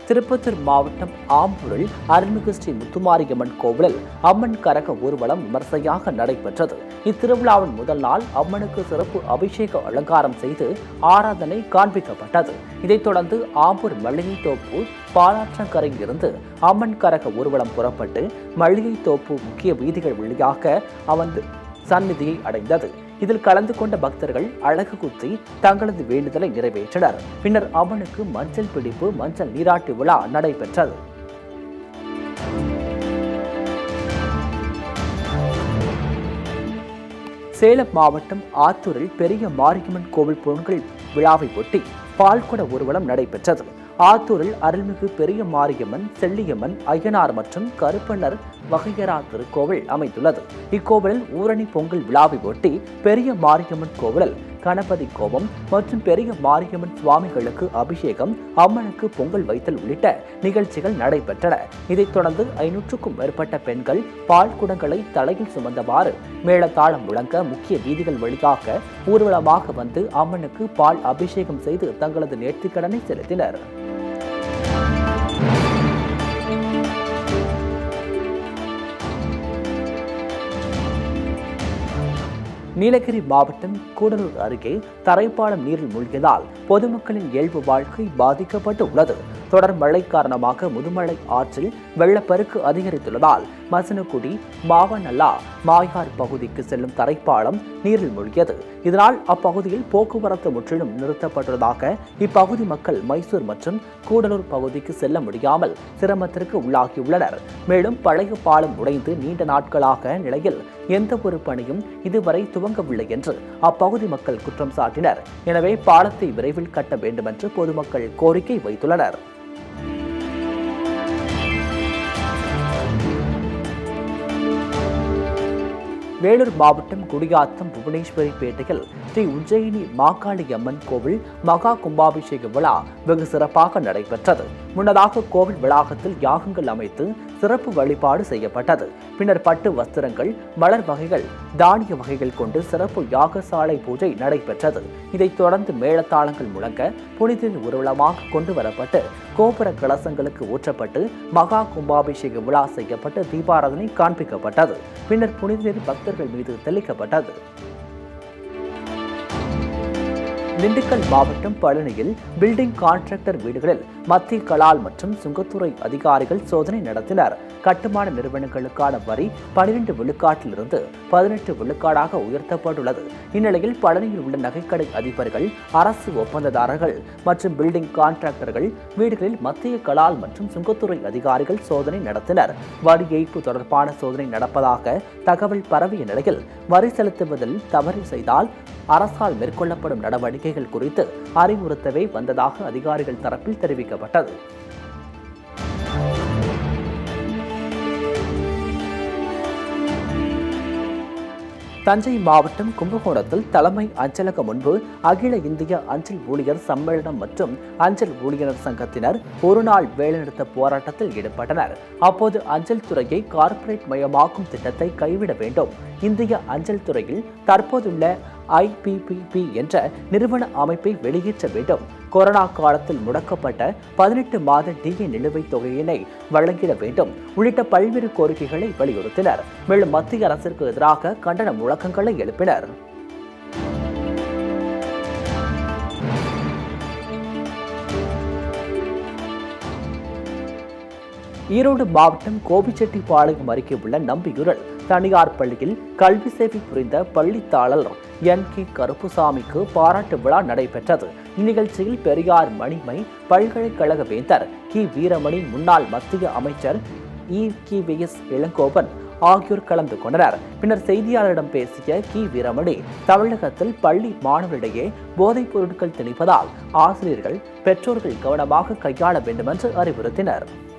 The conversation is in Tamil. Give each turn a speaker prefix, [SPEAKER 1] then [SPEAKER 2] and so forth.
[SPEAKER 1] திருப்பத்தூர் மாவட்டம் ஆம்பூரில் அருள்மிகு ஸ்ரீ முத்துமாரியம்மன் கோவிலில் அம்மன் கரக ஊர்வலம் விமர்சையாக நடைபெற்றது இத்திருவிழாவின் முதல் நாள் அம்மனுக்கு சிறப்பு அபிஷேக அலங்காரம் செய்து ஆராதனை காண்பிக்கப்பட்டது இதைத் தொடர்ந்து ஆம்பூர் மல்லிகை தோப்பு பாலாற்றங்கரையில் இருந்து அம்மன் கரக ஊர்வலம் புறப்பட்டு மல்லிகை தோப்பு முக்கிய வீதிகள் வழியாக அமர்ந்து சந்நிதியை அடைந்தது இதில் கலந்து கொண்ட பக்தர்கள் அழகு குத்தி தங்களது வேண்டுதலை நிறைவேற்றினர் பின்னர் அம்மனுக்கு மஞ்சள் பிடிப்பு மஞ்சள் நீராட்டு விழா நடைபெற்றது சேலம் மாவட்டம் ஆத்தூரில் பெரிய மாரியம்மன் கோவில் பொங்கல் விழாவை ஒட்டி பால்குட ஊர்வலம் நடைபெற்றது ஆத்தூரில் அருள்மிகு பெரிய மாரியம்மன் செல்லியம்மன் ஐயனார் மற்றும் கருப்பண்ணர் வகையரா திருக்கோவில் அமைந்துள்ளது இக்கோவிலில் ஊரணி பொங்கல் விழாவை ஒட்டி பெரிய மாரியம்மன் கோவிலில் கணபதி கோபம் மற்றும் பெரிய மாரியம்மன் சுவாமிகளுக்கு அபிஷேகம் அம்மனுக்கு பொங்கல் வைத்தல் உள்ளிட்ட நிகழ்ச்சிகள் நடைபெற்றன இதைத் தொடர்ந்து ஐநூற்றுக்கும் மேற்பட்ட பெண்கள் பால் குடங்களை தலையில் சுமந்தவாறு மேளதாளம் முழங்க முக்கிய வீதிகள் வழியாக ஊர்வலமாக வந்து அம்மனுக்கு பால் அபிஷேகம் செய்து தங்களது நேர்த்திக்கடனை செலுத்தினர் நீலகிரி மாவட்டம் கூடலூர் அருகே தரைப்பாலம் நீரில் மூழ்கியதால் பொதுமக்களின் இயல்பு வாழ்க்கை பாதிக்கப்பட்டு உள்ளது தொடர் மழை காரணமாக முதுமலை ஆற்றில் வெள்ளப்பெருக்கு அதிகரித்துள்ளதால் மசனகுடி மாவனல்லா மாயார் பகுதிக்கு செல்லும் தரைப்பாலம் நீரில் மூழ்கியது இதனால் அப்பகுதியில் போக்குவரத்து முற்றிலும் நிறுத்தப்பட்டுள்ளதாக இப்பகுதி மக்கள் மைசூர் மற்றும் கூடலூர் பகுதிக்கு செல்ல முடியாமல் சிரமத்திற்கு உள்ளாகியுள்ளனர் மேலும் பழைய பாலம் உடைந்து நீண்ட நாட்களாக நிலையில் எந்த ஒரு பணியும் இதுவரை துவங்கவில்லை என்று அப்பகுதி மக்கள் குற்றம் சாட்டினர் எனவே பாலத்தை விரைவில் கட்ட வேண்டும் என்று பொதுமக்கள் கோரிக்கை வைத்துள்ளனர் வேலூர் மாவட்டம் குடியாத்தம் புவனேஸ்வரி பேட்டையில் ஸ்ரீ உஜ்ஜயினி மாகாளி அம்மன் கோவில் மகா கும்பாபிஷேக விழா வெகு சிறப்பாக நடைபெற்றது முன்னதாக கோவில் வளாகத்தில் யாகங்கள் அமைத்து சிறப்பு வழிபாடு செய்யப்பட்டது பின்னர் பட்டு வஸ்திரங்கள் மலர் வகைகள் தானிய வகைகள் கொண்டு சிறப்பு யாகசாலை பூஜை நடைபெற்றது இதைத் தொடர்ந்து மேளதாளங்கள் முழங்க புனித ஊர்வலமாக கொண்டு வரப்பட்டு கோபுர கலசங்களுக்கு ஊற்றப்பட்டு மகா கும்பாபிஷேக விழா செய்யப்பட்டு தீபாராதனை காண்பிக்கப்பட்டது பின்னர் புனித நீர் பக்தர்கள் மீது தெளிக்கப்பட்டது திண்டுக்கல் மாவட்டம் பழனியில் பில்டிங் கான்ட்ராக்டர் வீடுகளில் மத்திய கலால் மற்றும் சுங்கத்துறை அதிகாரிகள் சோதனை நடத்தினர் கட்டுமான நிறுவனங்களுக்கான வரி பனிரெண்டு விழுக்காட்டிலிருந்து பதினெட்டு விழுக்காடாக உயர்த்தப்பட்டுள்ளது இந்நிலையில் பழனியில் உள்ள நகைக்கடை அதிபர்கள் அரசு ஒப்பந்ததாரர்கள் மற்றும் பில்டிங் கான்ட்ராக்டர்கள் வீடுகளில் மத்திய கலால் மற்றும் சுங்கத்துறை அதிகாரிகள் சோதனை நடத்தினர் வரி ஏய்ப்பு தொடர்பான சோதனை நடப்பதாக தகவல் பரவிய நிலையில் வரி செலுத்துவதில் தவறு செய்தால் அரசால் மேற்கொள்ளப்படும் நடவடிக்கைகள் குறித்து அறிவுறுத்தவே வந்ததாக அதிகாரிகள் தரப்பில் தெரிவிக்கப்பட்டது தஞ்சை மாவட்டம் கும்பகோணத்தில் தலைமை அஞ்சலகம் முன்பு அகில இந்திய அஞ்சல் ஊழியர் சம்மேளனம் மற்றும் அஞ்சல் ஊழியர் சங்கத்தினர் ஒருநாள் வேலைநிறுத்த போராட்டத்தில் ஈடுபட்டனர் அப்போது அஞ்சல் துறையை கார்ப்பரேட் மயமாக்கும் திட்டத்தை கைவிட வேண்டும் இந்திய அஞ்சல் துறையில் தற்போதுள்ள ஐபிபிபி என்ற நிறுவன அமைப்பை வெளியேற்ற வேண்டும் கொரோனா காலத்தில் முடக்கப்பட்ட பதினெட்டு மாத டிஏ நிலுவைத் தொகையினை வழங்கிட வேண்டும் உள்ளிட்ட பல்வேறு கோரிக்கைகளை வலியுறுத்தினர் மேலும் மத்திய அரசிற்கு எதிராக கண்டன முழக்கங்களை எழுப்பினர் ஈரோடு மாவட்டம் கோபிச்செட்டிப்பாளையம் அருகே உள்ள நம்பியூரில் தனியார் பள்ளியில் கல்வி சேவை புரிந்த பள்ளித்தாளர் என் கே கருப்புசாமிக்கு பாராட்டு விழா நடைபெற்றது இந்நிகழ்ச்சியில் பெரியார் மணிமை பல்கலைக்கழக வேந்தர் கி வீரமணி முன்னாள் மத்திய அமைச்சர் இ கி வி எஸ் இளங்கோவன் ஆகியோர் கலந்து கொண்டனர் பின்னர் செய்தியாளரிடம் பேசிய கி வீரமணி தமிழகத்தில் பள்ளி மாணவர்களிடையே போதைப் பொருட்கள் திணிப்பதால் ஆசிரியர்கள் பெற்றோர்கள் கவனமாக கையாள வேண்டும் என்று அறிவுறுத்தினர்